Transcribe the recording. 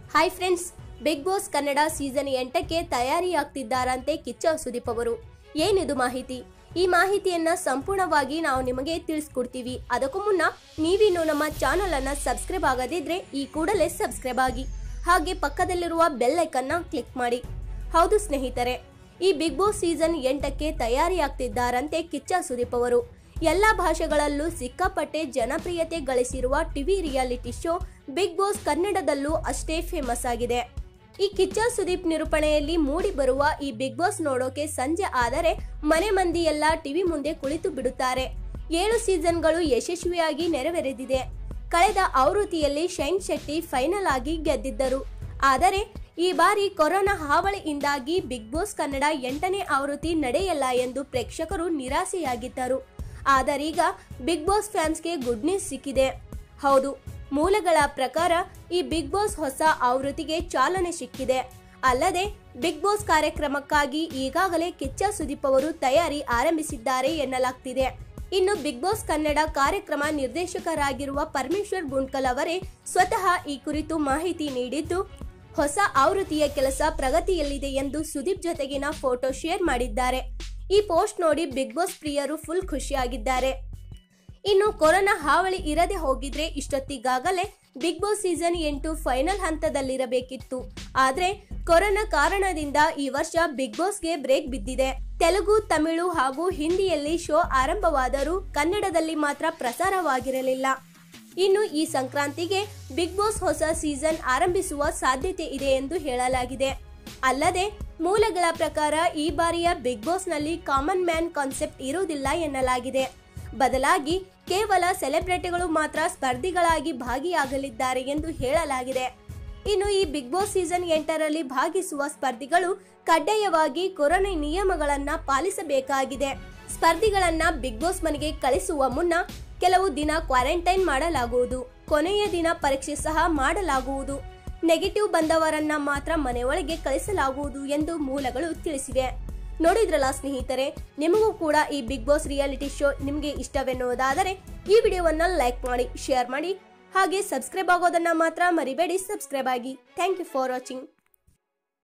hi friends big boss Kannada season ಎಂಟಕ್ಕೆ ತಯಾರಿಯಾಗ್ತಿದ್ದಾರಂತೆ ಕಿಚ್ಚ ಸುದೀಪ್ ಅವರು ಏನಿದು ಮಾಹಿತಿ ಈ ಮಾಹಿತಿಯನ್ನ ಸಂಪೂರ್ಣವಾಗಿ ನಾವು ನಿಮಗೆ ತಿಳಿಸ್ಕೊಡ್ತೀವಿ ಅದಕ್ಕೂ ಮುನ್ನ ನೀವಿನ್ನು ನಮ್ಮ ಚಾನಲ್ ಅನ್ನ ಸಬ್ಸ್ಕ್ರೈಬ್ ಆಗದಿದ್ರೆ ಈ ಕೂಡಲೇ ಸಬ್ಸ್ಕ್ರೈಬ್ ಆಗಿ ಹಾಗೆ ಪಕ್ಕದಲ್ಲಿರುವ ಬೆಲ್ ಐಕನ್ನ ಕ್ಲಿಕ್ ಮಾಡಿ ಹೌದು ಸ್ನೇಹಿತರೆ ಈ ಬಿಗ್ ಬಾಸ್ ಸೀಸನ್ ಎಂಟಕ್ಕೆ ತಯಾರಿಯಾಗ್ತಿದ್ದಾರಂತೆ ಕಿಚ್ಚ ಸುದೀಪ್ ಅವರು ಎಲ್ಲ ಭಾಷೆಗಳಲ್ಲೂ ಸಿಕ್ಕಾಪಟ್ಟೆ ಜನಪ್ರಿಯತೆ ಗಳಿಸಿರುವ TV reality show big boss ಕನ್ನಡದಲ್ಲೂ ಅಷ್ಟೇ ಫೇಮಸ್ ಆಗಿದೆ ಈ ಕಿಚ್ಚ ಸುದೀಪ್ ನಿರೂಪಣೆಯಲ್ಲಿ ಮೂಡಿ ಬರುವ ಈ ಬಿಗ್ ಬಾಸ್ ನೋಡೋಕೆ ಸಂಜೆ ಆದರೆ ಮನೆ ಮಂದಿ ಎಲ್ಲ ಟಿವಿ ಮುಂದೆ ಕುಳಿತು ಬಿಡುತ್ತಾರೆ ಏಳು ಸೀಸನ್ಗಳು ಯಶಸ್ವಿಯಾಗಿ ನೆರವೇರಿದಿದೆ ಕಳೆದ ಆವೃತ್ತಿಯಲ್ಲಿ ಶೈನ್ ಶೆಟ್ಟಿ ಫೈನಲ್ ಆಗಿ ಗೆದ್ದಿದ್ದರು ಆದರೆ ಈ ಬಾರಿ ಕೊರೋನಾ ಹಾವಳಿಯಿಂದಾಗಿ ಬಿಗ್ ಬಾಸ್ ಕನ್ನಡ ಎಂಟನೇ ಆವೃತ್ತಿ ನಡೆಯಲ್ಲ ಎಂದು ಪ್ರೇಕ್ಷಕರು ನಿರಾಸೆಯಾಗಿದ್ದರು ಆದರೀಗ ಬಿಗ್ ಬಾಸ್ ಫ್ಯಾನ್ಸ್ಗೆ ಗುಡ್ ನ್ಯೂಸ್ ಸಿಕ್ಕಿದೆ ಹೌದು ಮೂಲಗಳ ಪ್ರಕಾರ ಈ ಬಿಗ್ ಬಾಸ್ ಹೊಸ ಆವೃತ್ತಿಗೆ ಚಾಲನೆ ಸಿಕ್ಕಿದೆ ಅಲ್ಲದೆ ಬಿಗ್ ಬಾಸ್ ಕಾರ್ಯಕ್ರಮಕ್ಕಾಗಿ ಈಗಾಗಲೇ ಕಿಚ್ಚ ಸುದೀಪ್ ಅವರು ತಯಾರಿ ಆರಂಭಿಸಿದ್ದಾರೆ ಎನ್ನಲಾಗ್ತಿದೆ ಇನ್ನು ಬಿಗ್ ಬಾಸ್ ಕನ್ನಡ ಕಾರ್ಯಕ್ರಮ ನಿರ್ದೇಶಕರಾಗಿರುವ ಪರಮೇಶ್ವರ್ ಗುಂಡ್ಕಲ್ ಅವರೇ ಸ್ವತಃ ಈ ಕುರಿತು ಮಾಹಿತಿ ನೀಡಿದ್ದು ಹೊಸ ಆವೃತ್ತಿಯ ಕೆಲಸ ಪ್ರಗತಿಯಲ್ಲಿದೆ ಎಂದು ಸುದೀಪ್ ಜೊತೆಗಿನ ಫೋಟೋ ಶೇರ್ ಮಾಡಿದ್ದಾರೆ ಈ ಪೋಸ್ಟ್ ನೋಡಿ ಬಿಗ್ ಬಾಸ್ ಪ್ರಿಯರು ಫುಲ್ ಖುಷಿಯಾಗಿದ್ದಾರೆ ಇನ್ನು ಕೊರೋನಾ ಹಾವಳಿ ಇರದೆ ಹೋಗಿದ್ರೆ ಇಷ್ಟೊತ್ತಿಗಾಗಲೇ ಬಿಗ್ ಬಾಸ್ ಸೀಸನ್ ಎಂಟು ಫೈನಲ್ ಹಂತದಲ್ಲಿರಬೇಕಿತ್ತು ಆದ್ರೆ ಕೊರೋನಾ ಕಾರಣದಿಂದ ಈ ವರ್ಷ ಬಿಗ್ ಬಾಸ್ಗೆ ಬ್ರೇಕ್ ಬಿದ್ದಿದೆ ತೆಲುಗು ತಮಿಳು ಹಾಗೂ ಹಿಂದಿಯಲ್ಲಿ ಶೋ ಆರಂಭವಾದರೂ ಕನ್ನಡದಲ್ಲಿ ಮಾತ್ರ ಪ್ರಸಾರವಾಗಿರಲಿಲ್ಲ ಇನ್ನು ಈ ಸಂಕ್ರಾಂತಿಗೆ ಬಿಗ್ ಬಾಸ್ ಹೊಸ ಸೀಸನ್ ಆರಂಭಿಸುವ ಸಾಧ್ಯತೆ ಇದೆ ಎಂದು ಹೇಳಲಾಗಿದೆ ಅಲ್ಲದೆ ಮೂಲಗಳ ಪ್ರಕಾರ ಈ ಬಾರಿಯ ಬಿಗ್ ಬಾಸ್ನಲ್ಲಿ ಕಾಮನ್ ಮ್ಯಾನ್ ಕಾನ್ಸೆಪ್ಟ್ ಇರುವುದಿಲ್ಲ ಎನ್ನಲಾಗಿದೆ ಬದಲಾಗಿ ಕೇವಲ ಸೆಲೆಬ್ರಿಟಿಗಳು ಮಾತ್ರ ಸ್ಪರ್ಧಿಗಳಾಗಿ ಭಾಗಿಯಾಗಲಿದ್ದಾರೆ ಎಂದು ಹೇಳಲಾಗಿದೆ ಇನ್ನು ಈ ಬಿಗ್ ಬಾಸ್ ಸೀಸನ್ ಎಂಟರಲ್ಲಿ ಭಾಗಿಸುವ ಸ್ಪರ್ಧಿಗಳು ಕಡ್ಡಾಯವಾಗಿ ಕೊರೋನಾ ನಿಯಮಗಳನ್ನ ಪಾಲಿಸಬೇಕಾಗಿದೆ ಸ್ಪರ್ಧಿಗಳನ್ನ ಬಿಗ್ ಬಾಸ್ ಮನೆಗೆ ಕಳಿಸುವ ಮುನ್ನ ಕೆಲವು ದಿನ ಕ್ವಾರಂಟೈನ್ ಮಾಡಲಾಗುವುದು ಕೊನೆಯ ದಿನ ಪರೀಕ್ಷೆ ಸಹ ಮಾಡಲಾಗುವುದು ನೆಗೆಟಿವ್ ಬಂದವರನ್ನ ಮಾತ್ರ ಮನೆಯೊಳಗೆ ಕಳಿಸಲಾಗುವುದು ಎಂದು ಮೂಲಗಳು ತಿಳಿಸಿವೆ ನೋಡಿದ್ರಲ್ಲ ಸ್ನೇಹಿತರೆ ನಿಮಗೂ ಕೂಡ ಈ ಬಿಗ್ ಬಾಸ್ ರಿಯಾಲಿಟಿ ಶೋ ನಿಮಗೆ ಇಷ್ಟವೆನ್ನುವುದಾದರೆ ಈ ವಿಡಿಯೋವನ್ನ ಲೈಕ್ ಮಾಡಿ ಶೇರ್ ಮಾಡಿ ಹಾಗೆ ಸಬ್ಸ್ಕ್ರೈಬ್ ಆಗೋದನ್ನ ಮಾತ್ರ ಮರಿಬೇಡಿ ಸಬ್ಸ್ಕ್ರೈಬ್ ಆಗಿ ಥ್ಯಾಂಕ್ ಯು ಫಾರ್ ವಾಚಿಂಗ್